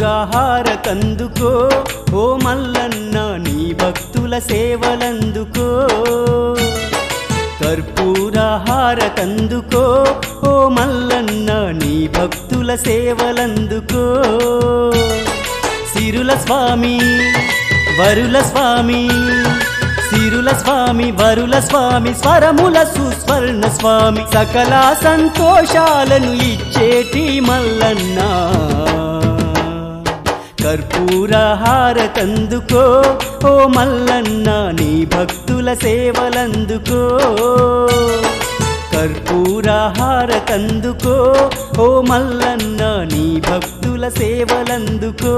కర్పూరహారతందుకో ఓ మల్లన్న నీ భక్తుల సేవలందుకో కర్పూరహారతందుకో ఓ మల్లన్న నీ భక్తుల సేవలందుకో సిరుల స్వామి వరుల స్వామి సిరుల స్వామి వరుల స్వామి స్వరముల సుస్వర్ణ స్వామి సకల సంతోషాలను ఇచ్చేటి మల్లన్న కర్పూరహారతందుకో ఓ మల్లన్న నీ భక్తుల సేవలందుకో కర్పూరహారతందుకో ఓ మల్లన్న నీ భక్తుల సేవలందుకో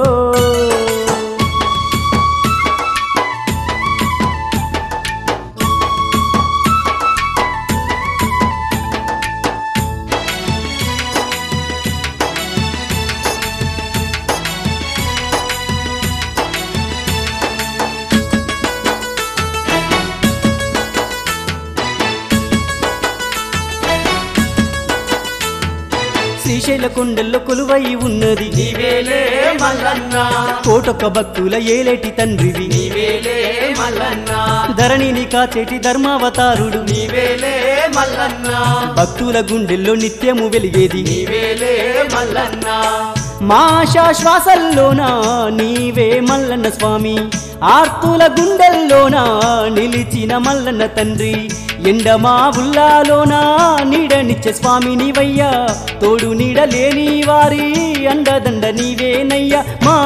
శ్రీశైల కొండల్లో కొలువై ఉన్నది నీవేలే మల్లన్న కోటొక్క భక్తుల ఏలేటి తండ్రివి నీవేలే మల్లన్న ధరణిని కాచేటి ధర్మావతారుడు నీవేలే మల్లన్న భక్తుల గుండెల్లో నిత్యము వెలిగేది నీవేలే మల్లన్న మా శ్వాసల్లోనా నీవే మల్లన్న స్వామి ఆర్తుల గుండెల్లోనా నిలిచిన మల్లన్న తండ్రి ఎండమా ఉల్లాలోనా నీడనిచ్చే స్వామి నీవయ్యా తోడు నీడలేని వారి అండదండ నీవేనయ్యా మా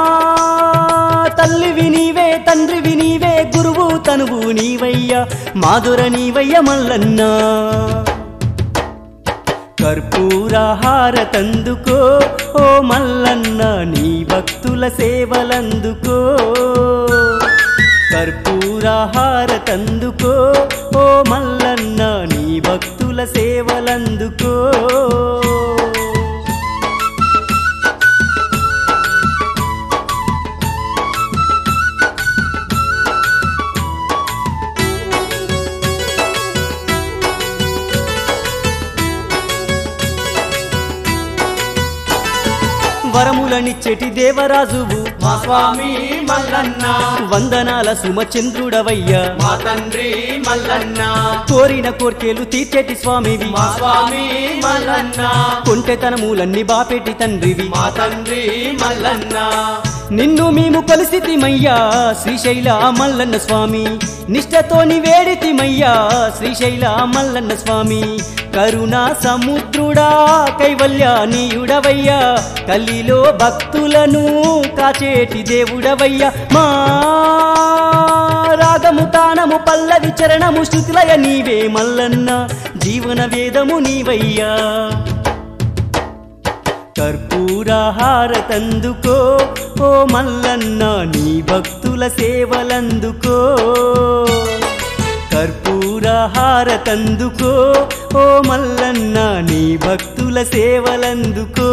తల్లివి నీవే తండ్రివి నీవే గురువు తనువు నీవయ్యా మాధుర నీవయ్య మల్లన్నా కర్పూరహారతందుకో ఓ మల్లన్న నీ భక్తుల సేవలందుకో కర్పూరహారతందుకో ఓ మల్లన్న నీ భక్తుల సేవలందుకో వరములనిచ్చెటి దేవరాజువు మా స్వామి మల్లన్న వందనాల సుమచంద్రుడవయ్యా మా తండ్రి మల్లన్న కోరిన కోర్కెలు తీర్చేటి స్వామివి మా స్వామి మల్లన్న కొంటెతనములన్నీ బాపెట్టి తండ్రివి మా తండ్రి మల్లన్న నిన్ను మేము కొలిసితిమయ్యా శ్రీశైల మల్లన్న స్వామి నిష్టతోని వేడితిమయ్యా శ్రీశైల మల్లన్న స్వామి కరుణా సముద్రుడా కైవల్యానీయుడవయ్యా కలిలో భక్తులను కాచేటి దేవుడవయ్యా మా రాగము తానము పల్లవి చరణము శృతులయ నీవే మల్లన్న జీవన వేదము నీవయ్యా కర్పూరహారతందుకో ఓ మల్లన్న నీ భక్తుల సేవలందుకో కర్పూరహారతందుకో ఓ మల్లన్న నీ భక్తుల సేవలందుకో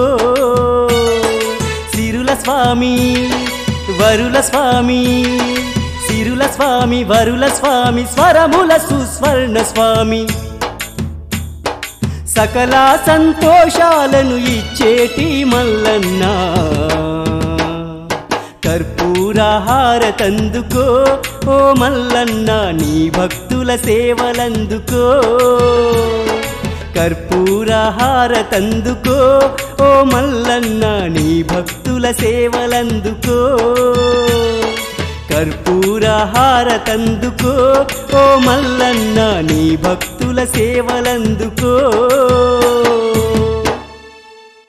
సిరుల స్వామి వరుల స్వామి సిరుల స్వామి వరుల స్వామి స్వరముల సుస్వర్ణ స్వామి సకల సంతోషాలను ఇచ్చేటి మల్లన్న కర్పూరహారతందుకో ఓ మల్లన్న నీ భక్తుల సేవలందుకో కర్పూరహారతందుకో ఓ మల్లన్న నీ భక్తుల సేవలందుకో కర్పూరహారతందుకో ఓ మల్లన్న నీ భక్తుల సేవలందుకో